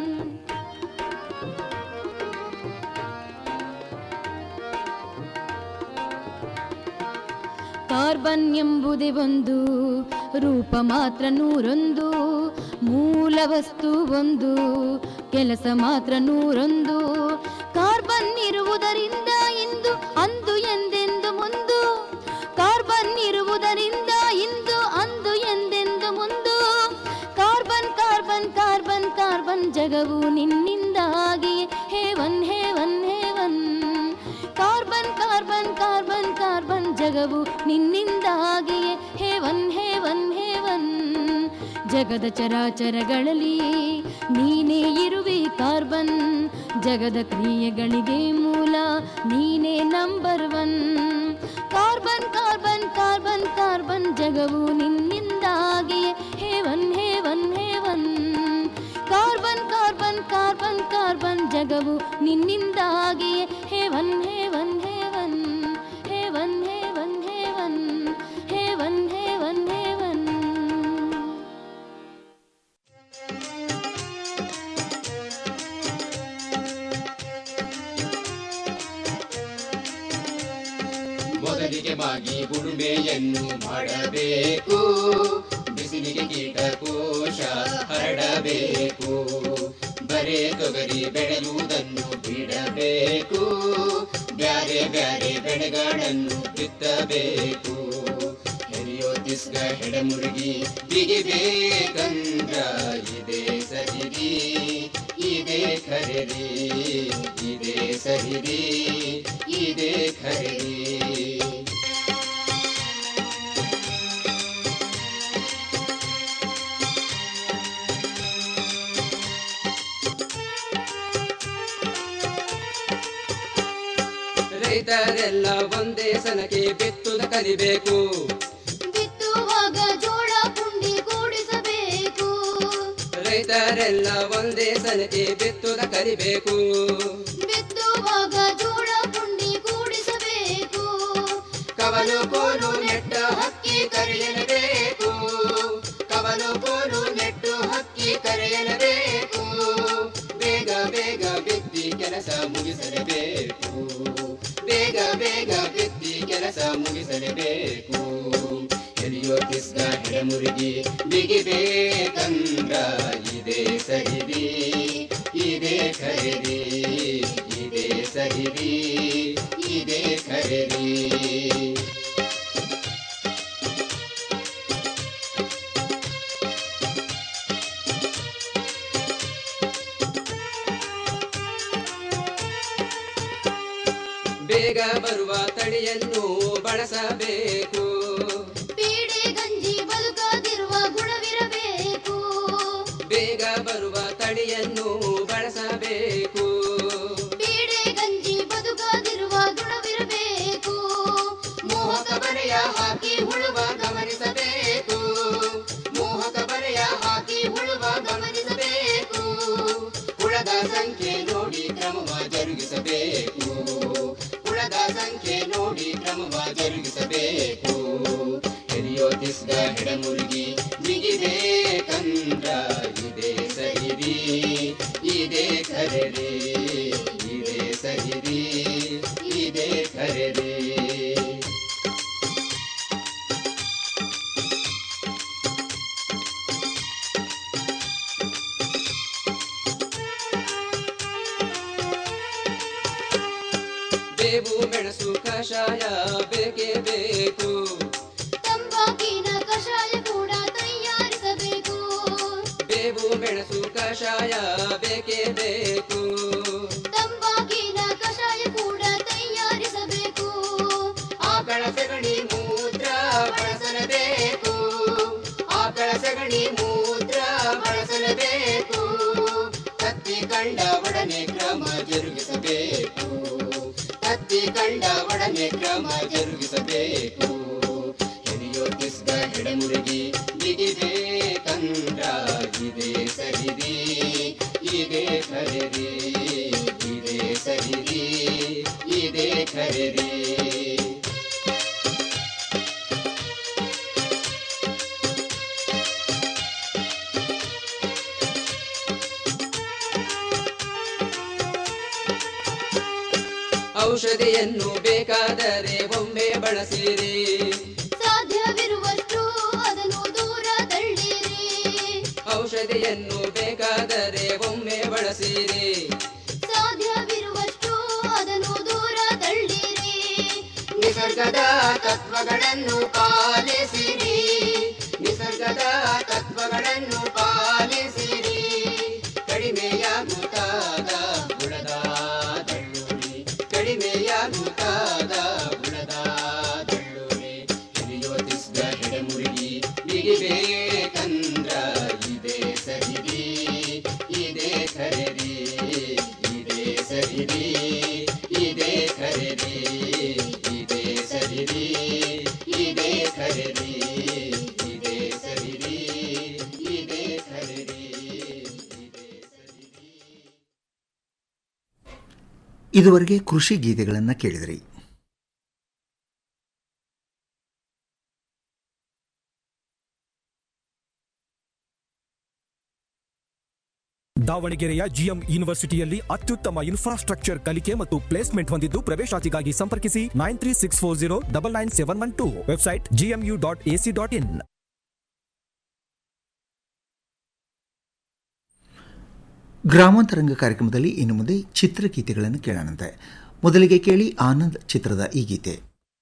ಕಾರ್ಬನ್ ಎಂಬುದೇ ಒಂದು ರೂಪ ಮಾತ್ರ ನೂರೊಂದು ಮೂಲ ವಸ್ತು ಒಂದು ಕೆಲಸ ಮಾತ್ರ ನೂರೊಂದು ಕಾರ್ಬನ್ ಇರುವುದರಿಂದ ಇಂದು ಅಂದು ಎಂದೆಂದು ಮುಂದು ಕಾರ್ಬನ್ ಇರುವುದರಿಂದ ಇಂದು ಅಂದು ಎಂದೆಂದು ಮುಂದು ಕಾರ್ಬನ್ ಕಾರ್ಬನ್ ಕಾರ್ಬನ್ ಕಾರ್ಬನ್ ಜಗವು ನಿನ್ನಿಂದಾಗಿ heaven heaven heaven carbon carbon carbon carbon ಜಗದ ಚರಾಚರಗಳಲ್ಲಿ ನೀನೇ ಇರುವೆ ಕಾರ್ಬನ್ ಜಗದ ಕ್ರಿಯೆಗಳಿಗೆ ಮೂಲ ನೀನೇ number one carbon carbon carbon carbon ಜಗವು ನಿನ್ನಿಂದಾಗಿಯೇ heaven heaven heaven carbon carbon carbon carbon ಜಗವು ನಿನ್ನಿಂದಾಗಿಯೇ heaven heaven heaven heaven heaven heaven heaven heaven heaven ಮೊದಲಿಗೆ ಮಾಗಿ ಉಳುಮೆಯನ್ನು ಮಾಡಬೇಕು ಬಿಸಿಲಿಗೆ ಕೀಟಕೋಶ ಹರಡಬೇಕು ಬರೇ ತೊಗರಿ ಬೆಳೆಯುವುದನ್ನು ಬಿಡಬೇಕು ಬ್ಯಾರೆ ಬ್ಯಾರೆ ಬೆಳೆಗಳನ್ನು ಬಿತ್ತಬೇಕು ಹೆರಿಯೋತಿಸ್ಗ ಹೆಡಮುರುಗಿ ಬಿಗಿಬೇಕಂದ್ರ ಇದೇ ಸರಿರಿ ಇದೇ ಖರೀರಿ ಇದೇ ಸರಿರಿ ಇದೇ ಖರೀರಿ ರೈತರೆಲ್ಲ ಒಂದೇ ಸನಕ್ಕೆ ಬಿತ್ತುದ ಕಲಿಬೇಕು ಬಿತ್ತುವಾಗ ಜೋಳ ಪುಂಡಿ ಕೂಡಿಸಬೇಕು ರೈತರೆಲ್ಲ ಒಂದೇ ಸನಕ್ಕೆ ಬಿತ್ತುದ ಕಲಿಬೇಕು ಬಿತ್ತುವಾಗ ಜೋಳ ಪುಂಡಿ ಕೂಡಿಸಬೇಕು ಕವಲು ಕೋಲು ನೆಟ್ಟ ಹಕ್ಕಿ ಕರೆಯಲೇಬೇಕು ಕವಲು ಕೋಲು ನೆಟ್ಟು ಹಕ್ಕಿ ಕರೆಯಲೇಬೇಕು ಬೇಗ ಬೇಗ ಬಿತ್ತಿ ಕೆಲಸ ಮುಗಿಸಲೇಬೇಕು ಬೇಗ ಬೇಗ ಬಿತ್ತಿ ಕೆಲಸ ಮುಗಿಸಲೇಬೇಕು ಎಲಿಯೋ ಕಿಸ್ಗ ಹೆಡಮುರುಗಿ ಬಿಗಿಬೇಕಂದ್ರ ಇದೇ ಸರಿರಿ ಇದೇ ಖರೀರಿ ಇದೇ ಸರಿರಿ ಇದೇ ಖರೀರಿ ಬೇಗ ಬರುವ ತಳಿಯನ್ನು ಬಳಸಬೇಕು ಪೀಡೆ ಗಂಜಿ ಬದುಕದಿರುವ ಗುಣವಿರಬೇಕು ಬೇಗ ಬರುವ ತಳಿಯನ್ನು ಬಳಸಬೇಕು ಪೀಡೆ ಗಂಜಿ ಬದುಕದಿರುವ ಗುಣವಿರಬೇಕು ಮೋಹಕ ಬರೆಯ ಹಾಕಿ ಉಳುವ ಗಮನಿಸಬೇಕು ಮೋಹಕ ಬರೆಯ ಹಾಕಿ ಉಳುವ ಗಮನಿಸಬೇಕು ಹುಳದ ಸಂಖ್ಯೆ ನೋಡಿ ಕ್ರಮವ ಜರುಗಿಸಬೇಕು ಹುಳದ ಸಂಖ್ಯೆ ನೋಡಿ ಕ್ರಮವ ಜರುಗಿಸಬೇಕು ಎಲಿಯೋ ತಿಸ್ಗ ಹೆಡಮುರುಗಿ ಬಿಗಿಬೇಕಂದ್ರ ಇದೇ ಸಹಿರಿ ಇದೇ ಖರೀರಿ ಇದೇ ಸಹಿರಿ ಇದೇ ಖರೀರಿ ಬೇವು ಮೆಣಸು ಕಷಾಯ ಬೇಕೇ ಬೇಕು ತಂಬಾಕಿನ ಕಷಾಯ ಕೂಡ ತಯಾರಿಸಬೇಕು ಬೇವು ಮೆಣಸು ಕಷಾಯ ಬೇಕೇ ಬೇಕು ತಂಬಾಕಿನ ಕಷಾಯ ಕೂಡ ತಯಾರಿಸಬೇಕು ಆಕಳ ಸಗಣಿ ಮೂತ್ರ ಬಳಸಲೇಬೇಕು ಆಕಳ ಸಗಣಿ ಮೂತ್ರ ಬಳಸಲೇಬೇಕು ಕತ್ತಿ ಕಂಡ ಒಡನೆ ಕ್ರಮ ಜರುಗಿಸಬೇಕು ಕತ್ತಿ ಕಂಡ ಒಡನೆ ಕ್ರಮ ಜರುಗಿಸಬೇಕು ಹೆರಿಯೋ ಕಿಸ್ಗ ಹೆಡಮುರುಗಿ ಬಿಗಿಬೇಕಂದ್ರ ಇದೇ ಸರಿರಿ ಇದೇ ಖರೀರಿ ಇದೇ ಸರಿರಿ ಇದೇ ಖರೀರಿ ಔಷಧಿಯನ್ನು ಬೇಕಾದರೆ ಒಮ್ಮೆ ಬಳಸಿರಿ ಸಾಧ್ಯವಿರುವಷ್ಟು ಅದನ್ನು ದೂರ ತಳ್ಳಿರಿ ಔಷಧಿಯನ್ನು ಬೇಕಾದರೆ ಒಮ್ಮೆ ಬಳಸಿರಿ ಸಾಧ್ಯವಿರುವಷ್ಟು ಅದನ್ನು ದೂರ ತಳ್ಳಿರಿ ನಿಸರ್ಗದ ತತ್ವಗಳನ್ನು ಪಾಲಿಸಿರಿ ನಿಸರ್ಗದ ತತ್ವಗಳನ್ನು ಪಾಲಿಸಿರಿ ಕಡಿಮೆಯಾಗುತ್ತಾದ ಬುಡದ ದಳ್ಳುರಿ ಕಡಿಮೆಯಾಗುತ್ತಾದ ಬುಡದ ದಳ್ಳುರಿ ಹಿರಿಯೋ ತಿಸ್ಗ ಹೆಡಮುರುಗಿ ಬಿಗಿಬೇಕಂದ್ರ ಇದುವರೆಗೆ ಕೃಷಿ ಗೀತೆಗಳನ್ನು ಕೇಳಿದಿರಿ ದಾವಣಗೆರೆಯ ಜಿಎಂ ಯೂನಿವರ್ಸಿಟಿಯಲ್ಲಿ ಅತ್ಯುತ್ತಮ ಇನ್ಫ್ರಾಸ್ಟ್ರಕ್ಚರ್ ಕಲಿಕೆ ಮತ್ತು ಪ್ಲೇಸ್ಮೆಂಟ್ ಹೊಂದಿದ್ದು ಪ್ರವೇಶಾತಿಗಾಗಿ ಸಂಪರ್ಕಿಸಿ nine three six four zero double nine seven one two website GMU dot AC dot in ಗ್ರಾಮಾಂತರಂಗ ಕಾರ್ಯಕ್ರಮದಲ್ಲಿ ಇನ್ನು ಮುಂದೆ ಚಿತ್ರಗೀತೆಗಳನ್ನು ಕೇಳೋಣಂತೆ ಮೊದಲಿಗೆ ಕೇಳಿ ಆನಂದ್ ಚಿತ್ರದ ಈ ಗೀತೆ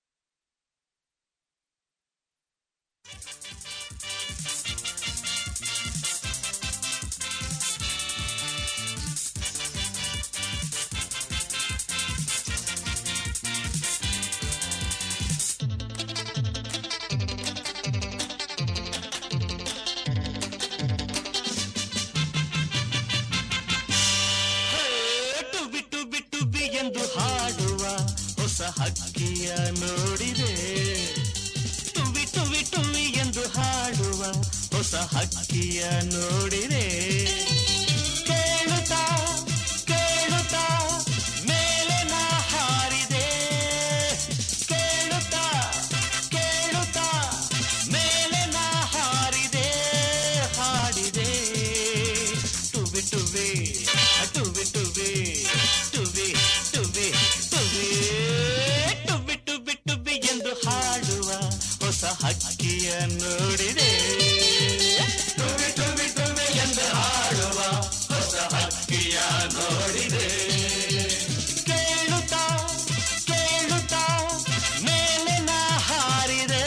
ಟುಬಿ ಟುಬಿ ಟುಬಿ ಎಂದು ಹಾಡುವ ಹೊಸ ಹಕ್ಕಿಯ ನೋಡಿದೆ ಟುವಿ ಟುವಿ ಟುವಿ ಎಂದು ಹಾಡುವ ಹೊಸ ಹಕ್ಕಿಯ ನೋಡಿದೆ ಕೇಳುತ್ತಾ ಕೇಳುತ್ತಾ ಮೇಲೆ ನಾ ಹಾರಿದೆ ಕೇಳುತ್ತಾ ಕೇಳುತ್ತಾ ಮೇಲೆ ನಾ ಹಾರಿದೆ ಹಾಡಿದೆ ಟುವಿ ಟುವಿ ಟುವಿ ಟುವಿ ಟುವಿ ಟುವಿ ಟುವಿ ಟುವಿ ಟುವಿ ಟುವಿ ಎಂದು ಹಾಡುವ ಹೊಸ ಹಕ್ಕಿಯ ನೋಡಿದೆ ಟುವಿ ಟುವಿ ಟುವಿ ಎಂದು ಹಾಡುವ ಹೊಸ ಹಕ್ಕಿಯ ನೋಡಿದೆ ಕೇಳುತ್ತಾ ಕೇಳುತ್ತಾ ಮೇಲೆ ನಾ ಹಾರಿದೆ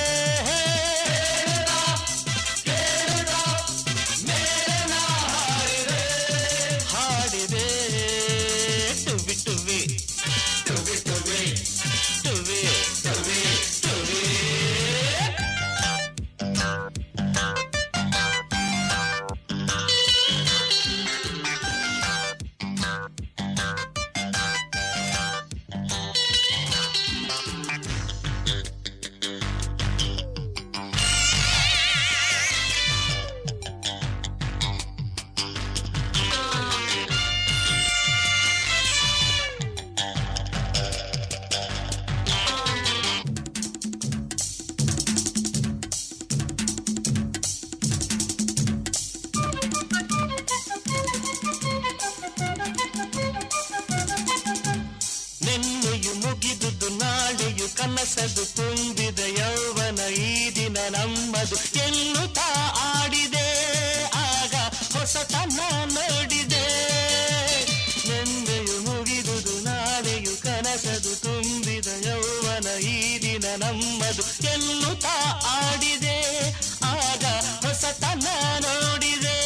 ಕೇಳುತ್ತಾ ಮೇಲೆ ನಾ ಹಾರಿದೆ ಹಾಡಿದೆ ಟುವಿ ಟುವಿ ಟುವಿ ಟುವಿ ಟುವಿ ಟುವಿ ಟುವಿ ನಿನ್ನೆಯು ಮುಗಿದುದು ನಾಳೆಯು ಕನಸದು ತುಂಬಿದ ಯೌವನ ಈ ದಿನ ನಮ್ಮದು ಎನ್ನುತ್ತಾ ಆಡಿದೆ ಆಗ ಹೊಸತನ ನೋಡಿದೆ ನಿನ್ನೆಯು ಮುಗಿದುದು ನಾಳೆಯು ಕನಸದು ತುಂಬಿದ ಯೌವನ ಈ ದಿನ ನಮ್ಮದು ಎನ್ನುತ್ತಾ ಆಡಿದೆ ಆಗ ಹೊಸತನ ನೋಡಿದೆ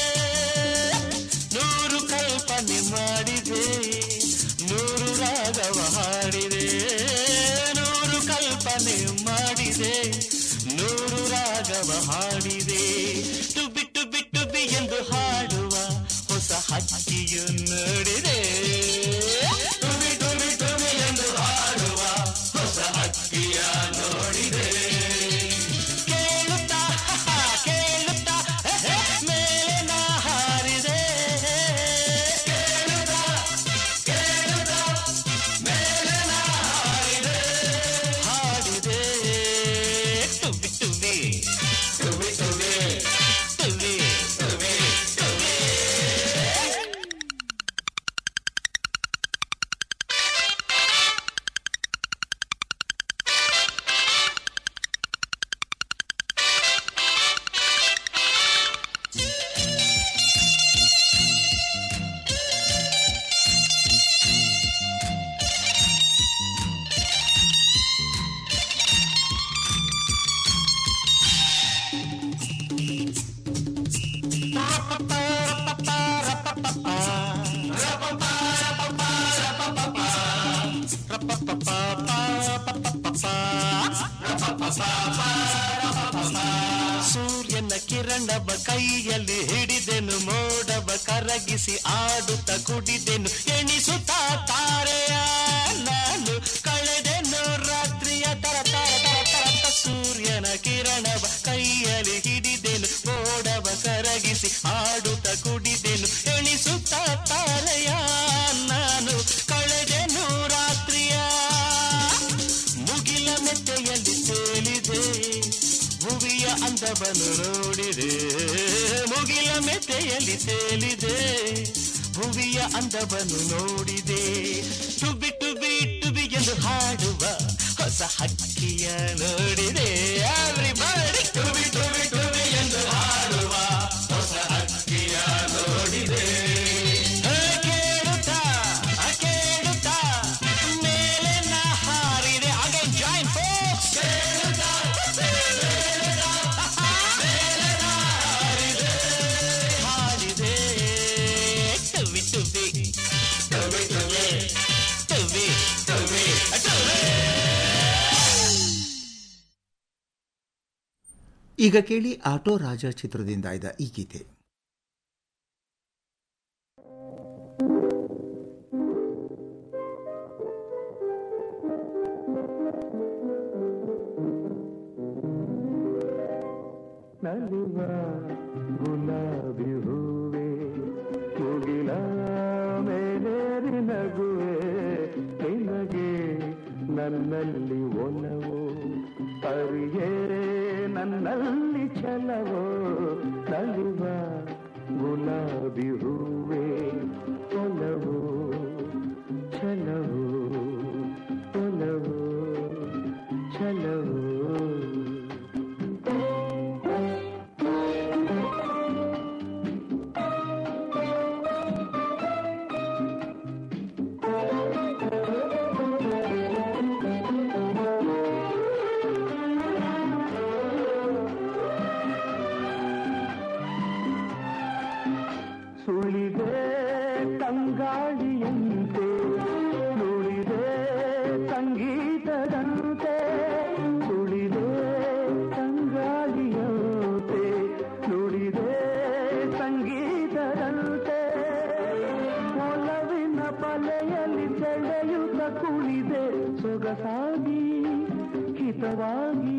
ನೂರು ಕಲ್ಪನೆ ಮಾಡಿದೆ ನೂರು ರಾಗವ ಹಾಡಿದೆ ನೂರು ಕಲ್ಪನೆ ಮಾಡಿದೆ ನೂರು ರಾಗವ ಹಾಡಿದೆ ಟುಬಿ ಟುಬಿ ಟುಬಿ ಎಂದು ಹಾಡುವ ಹೊಸ ಹಕ್ಕಿಯು ನೋಡಿದೆ ಟುಬಿ ಟುಬಿ ಟುಬಿ ಎಂದು ಹಾಡುವ ಹೊಸ ಹಕ್ಕಿಯ ನೋಡಿದೆ ಕೇಳುತ್ತಾ ಕೇಳುತ್ತಾ ಮೇಲೆ ನಾ ಹಾರಿದೆ ಕೇಳುತ್ತಾ ಕೇಳುತ್ತಾ ಮೇಲೆ ನಾ ಹಾರಿದೆ ಹಾಡಿದೆ ಟುಬಿ ಟುಬಿ ಟುಬಿ ಟುಬಿ ಟುಬಿ ಟುಬಿ ಟುಬಿ ಸೂರ್ಯನ ಕಿರಣವ ಕೈಯಲ್ಲಿ ಹಿಡಿದೆನು ಮೋಡವ ಕರಗಿಸಿ ಆಡುತ್ತ ಕುಡಿದೆನು ಎಣಿಸುತ್ತಾ ತಾರೆಯ ನಾನು ಕಳೆದೆನು ರಾತ್ರಿಯ ತರ ತರ ತರ ತರ ತ ಸೂರ್ಯನ ಕಿರಣವ ಕೈಯಲ್ಲಿ ಹಿಡಿದೆನು ಮೋಡವ ಕರಗಿಸಿ ಆಡುತ್ತ ಕುಡಿದೆನು ಎಣಿಸುತ್ತಾ ತಾರೆಯ ನಾನು ಕಳೆದೆನು ಅಂದವನ್ನು ನೋಡಿದೆ ಮುಗಿಲ ಮೆತೆಯಲ್ಲಿ ತೇಲಿದೆ ಭುವಿಯ ಅಂದವನ್ನು ನೋಡಿದೆ ಟುಬಿ ಟುಬಿ ಟುಬಿ ಎಂದು ಹಾಡುವ ಹೊಸ ಹಕ್ಕಿಯ ನೋಡಿದೆ Everybody! ಟುಬಿ ಟುಬಿ ಟುಬಿ ಎಂದು ಹಾಡುವ ಹೊಸ ಹಕ್ಕಿಯ ನೋಡಿದೆ ಹೇ, ಕೇಳುತ್ತಾ ಆ ಕೇಳುತ್ತಾ ಮೇಲೆ ನಾ ಹಾರಿದೆ ಅಗೇನ್ ಜಾಯಿನ್ ಫೋಕ್ಸ್ ಹಾಡಿದೆ ಟುಬಿ ಟುಬಿ ಟುಬಿ ಟುಬಿ ಟುಬಿ ಟುಬಿ ಟುಬಿ ಈಗ ಕೇಳಿ ಆಟೋ ರಾಜ ಚಿತ್ರದಿಂದ ಆಯ್ದ ಈ ಗೀತೆ ನಲಿವ ಗುಲಾಬಿ ಹೂವೆ ಮುಗಿಲ ಮೇಲೇರಿ ನಗುವೆ ನಿನಗೆ ನನ್ನಲ್ಲಿ ಒಲವು ಅರಿಯೇ ನನ್ನಲ್ಲಿ ಛಲವೋ ನಲಿವ ಗುಲಾಬಿ ಹೂವೆ ಒಲವು ಛಲವು ಒಲವು ಛಲವು ಸುಳಿದೆ ತಂಗಾಳಿಯಂತೆ ನುಡಿದೆ ಸಂಗೀತದಂತೆ ಸುಳಿದೆ ತಂಗಾಳಿಯಂತೆ ನುಡಿದೆ ಸಂಗೀತದಂತೆ ಒಲವಿನ ಬಲೆಯಲ್ಲಿ ಸೆಳೆಯುತ್ತ ಕುಳಿದೆ ಸೊಗಸಾಗಿ ಹಿತವಾಗಿ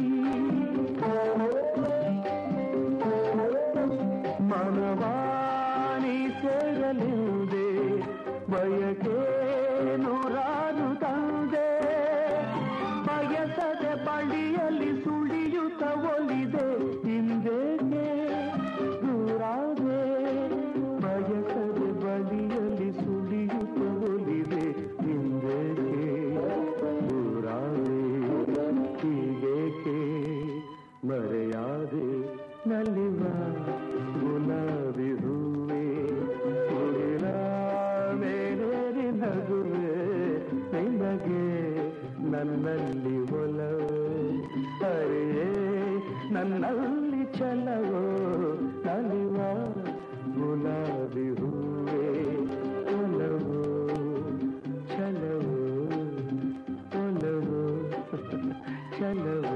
ಮನವಾಣಿ ಸೇರಲಿದೆ ಬಯಕೆ ನೂರಾರು ತಂದೆ ಬಯಸದೆ ಬಳಿಯಲ್ಲಿ ಸುಳಿಯುತ್ತ ಒಲಿದೆ ಹಿಂದೇಕೆ ದೂರಾದೆ ಬಯಸದೆ ಬಳಿಯಲ್ಲಿ ಸುಳಿಯುತ್ತ ಒಲಿದೆ ಹಿಂದೇಕೆ ದೂರಾದೆ ಹೀಗೇಕೆ ಮರೆಯಾದೆ ನಲಿವ ಗುಲಾಬಿ ಹೂವೆ ಮುಗಿಲ ಮೇಲೇರಿ ನಗುವೆ ನಿನಗೆ ನನ್ನಲ್ಲಿ ಒಲವು ಅರೆಯೇ ನನ್ನಲ್ಲಿ ಛಲವೋ ನಲಿವ ಗುಲಾಬಿ ಹೂವೆ ಒಲವು ಛಲವು ಒಲವು ಛಲವು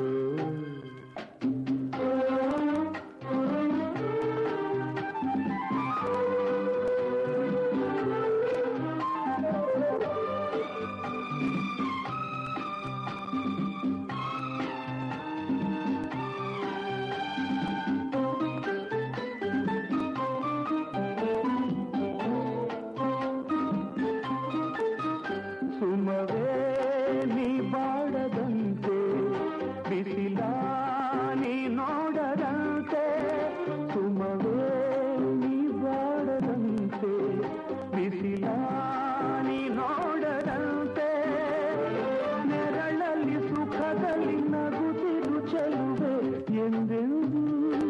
ಸುಮವೇ ನೀ ಬಾಡದಂತೆ ಬಿಸಿಲ ನೀ ನೋಡದಂತೆ ಸುಮವೇ ನೀ ಬಾಡದಂತೆ ಬಿಸಿಲ ನೀ ನೋಡದಂತೆ ನೆರಳಲ್ಲಿ ಸುಖದಲ್ಲಿ ನಗುತ್ತಿರು ಚೆಲುವೆ ಎಂದೆಂದು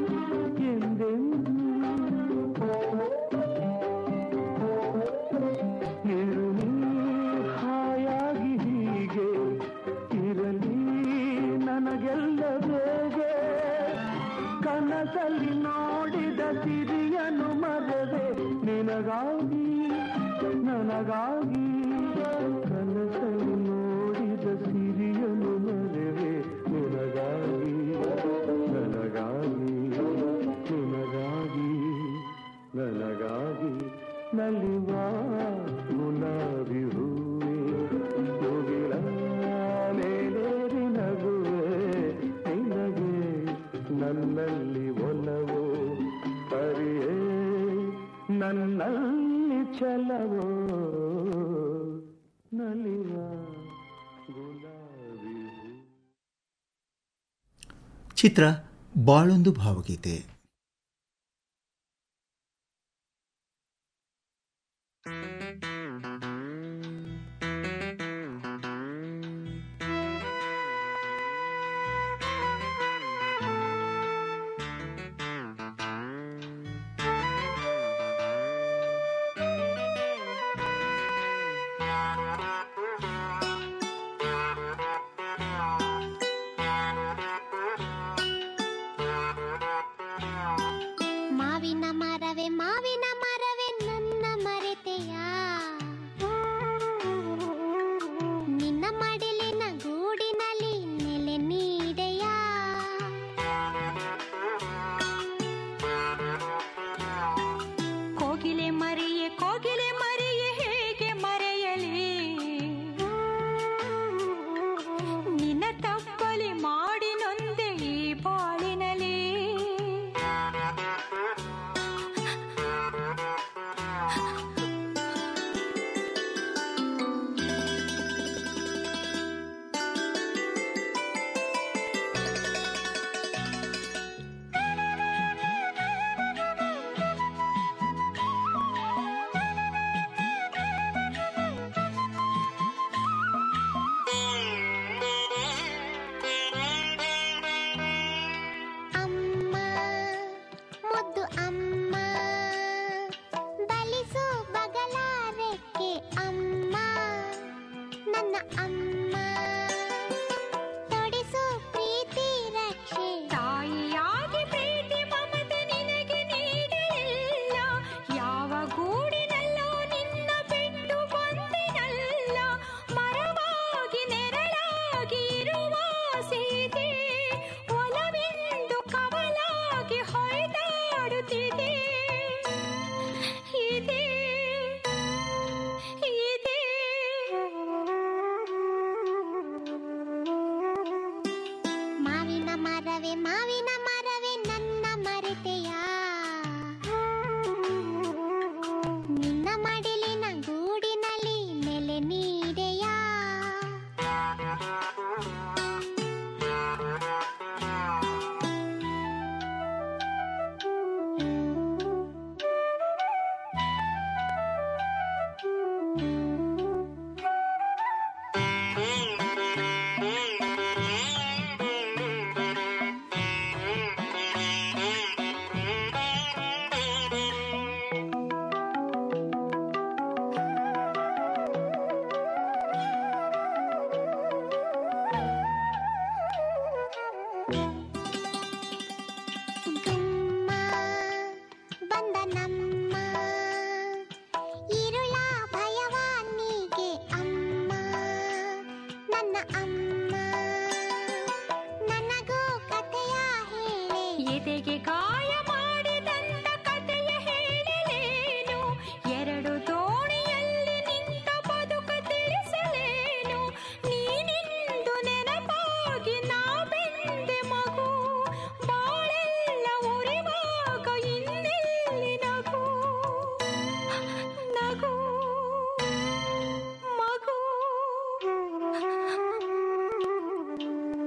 ಎಂದೆಂದು ಇರು ನೀ ಹಾಯಾಗಿ ಹೀಗೆ ಇರಲಿ ನನಗೆಲ್ಲ ಬೇಗೆ ಕನಸಲ್ಲಿ ನೋಡಿದ ಸಿರಿಯನು ಮರವೆ ನಿನಗಾಗಿ ನನಗಾಗಿ ಕನಸಲ್ಲಿ ನೋಡಿದ ಸಿರಿಯನು ಮರವೆ ನಿನಗಾಗಿ ನನಗಾಗಿ ನಿನಗಾಗಿ ನನಗಾಗಿ ನಲಿವ ಗುಲಾಬಿ ಹೂವೆ ಮುಗಿಲ ಮೇಲೇರಿ ನಗುವೆ ನಿನಗೆ ನನ್ನಲ್ಲಿ ಒಲವು ಅರಿಯೇ ನನ್ನಲ್ಲಿ ಛಲವೋ ನಲಿವ ಗುಲಾಬಿ ಹೂ ಚಿತ್ರ ಬಾಳೊಂದು ಭಾವಗೀತೆ ಮಾವಿನ ಮರವೇ ಮಾವಿನ ಮರವೇ ನನ್ನ ಮರೆತೆಯ ನಿನ್ನ ಮಡಿಲಿನ ಗೂಡಿನಲ್ಲಿ ನೆಲೆ ನೀಡೆಯ ಕೋಗಿಲೆ ಮರಿಯೇ ಕೋಗಿಲೆ ಮರಿಯೇ ಹೇಗೆ ಮರೆಯಲಿ ನಿನ್ನ ತಪ್ಪಲಿ ಮಾಡಿ ನೊಂದೆ ಈ ಬಾಳಿನಲಿ ಅಮ್ಮ ಮುದ್ದು ಅಮ್ಮ ಬಲಿಸು ಬಗಲಾರೆಕ್ಕೆ ಅಮ್ಮ ನನ್ನ ಅಮ್ಮ ತೊಡಿಸು ಪ್ರೀತಿ ರಕ್ಷೆ ತಾಯಿಯಾಗಿ ಪ್ರೀತಿ ಮಮತೆ ನಿನಗೆ ನೀಡಲಿಲ್ಲ ಯಾವ ಗೂಡಿನಲ್ಲೋ ನಿನ್ನ ಬಿಟ್ಟು ಬಂದಿನಲ್ಲ ಮರವಾಗಿ ನೆರಳಾಗಿ ಇರುವ ಸೀತೆ ಒಲವೆಂದು ಕವಲಾಗಿ ಹೊಯ್ದಾಡುತ್ತಿದೆ ಇದೆ ಇದೆ ಮಾವಿನ ಮರವೇ ಮಾವಿನ ಮರವೇ ನನ್ನ ಮರೆತೆಯ ನಿನ್ನ ಮಡಿಲಿನ ಗೂಡಿನಲ್ಲಿ ನೆಲೆ ನೀಡೆಯ ಗುಮ್ಮ ಬಂದ ನಮ್ಮ ಇರುಳ ಭಯವಾನಿಗೆ ಅಮ್ಮ ನನ್ನ ಅಮ್ಮ ನನಗೂ ಕಥೆಯ ಹೇಳೆ ಎದೆಗೆ ಗಾಯ